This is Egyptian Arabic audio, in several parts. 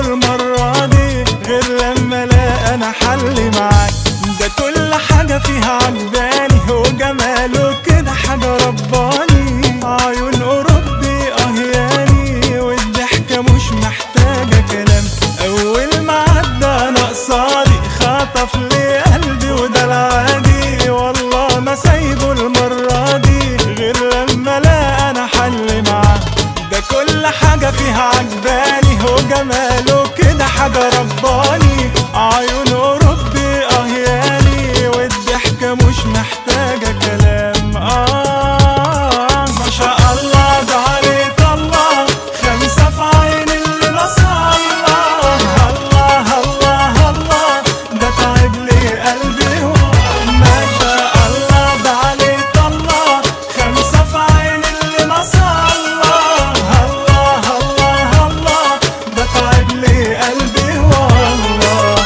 المرة دي غير لما لا انا حل معاك ده كل حاجة فيها عجباني وجماله كده حاجة رباني عيون اوروبي اهياني والضحكة مش محتاجة كلام اول ما عدى انا قصادي خطف لي قلبي وده العادي والله ما سايبه المرة دي غير لما لا انا حل معاه ده كل حاجة فيها عجباني هو جماله كده حاجة رباني عيون اوروبي اهياني والضحكة مش محتاجة كلام آه ما شاء الله ده عليك الله خمسة في عين اللي نصر الله الله الله الله ده تعب لي قلبي ما شاء الله ده عليك الله خمسة في عين اللي نصر الله الله الله الله ده تعب لي قلبي والله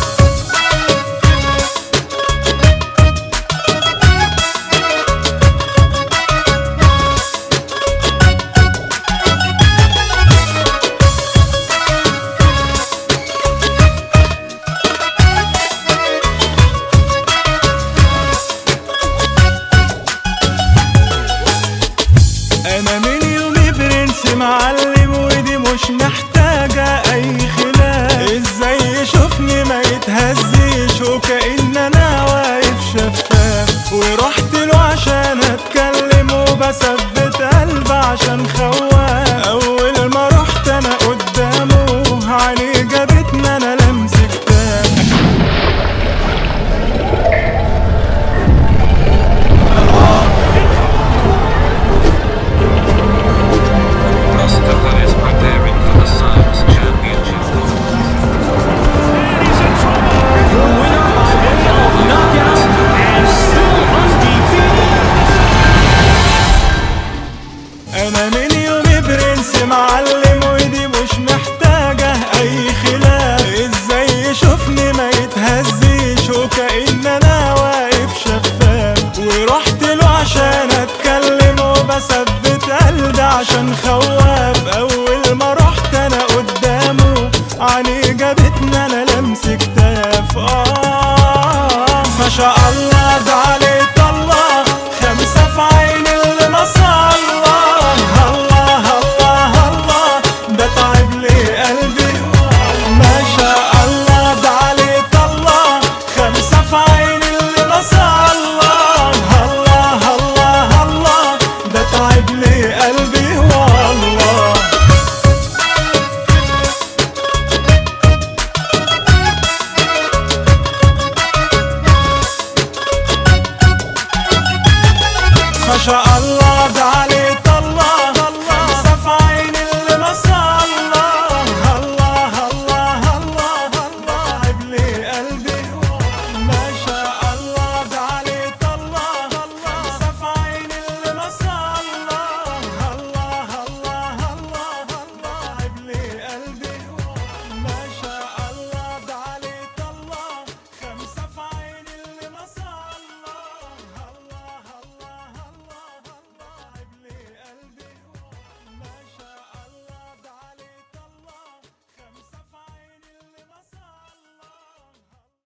انا من يومي برنس معلم ودي مش محتاجة اي خلاف ازاي يشوفني ما يتهزيش وكأن انا واقف شفاف ورحت له عشان اتكلم وبثبت قلبي عشان خواف اول ما رحت انا قدامه عليه جابتني انا لمس كتاب Mustafa is preparing for the Science Championship. انا من يومي برنس معلم ودي مش محتاجة اي خلاف ازاي يشوفني ما يتهزيش وكأن انا واقف شفاف ورحت له عشان اتكلم وبثبت قلبي عشان خواف اول ما رحت انا قدامه عليه جابتني انا لمس كتاف اه ما شاء الله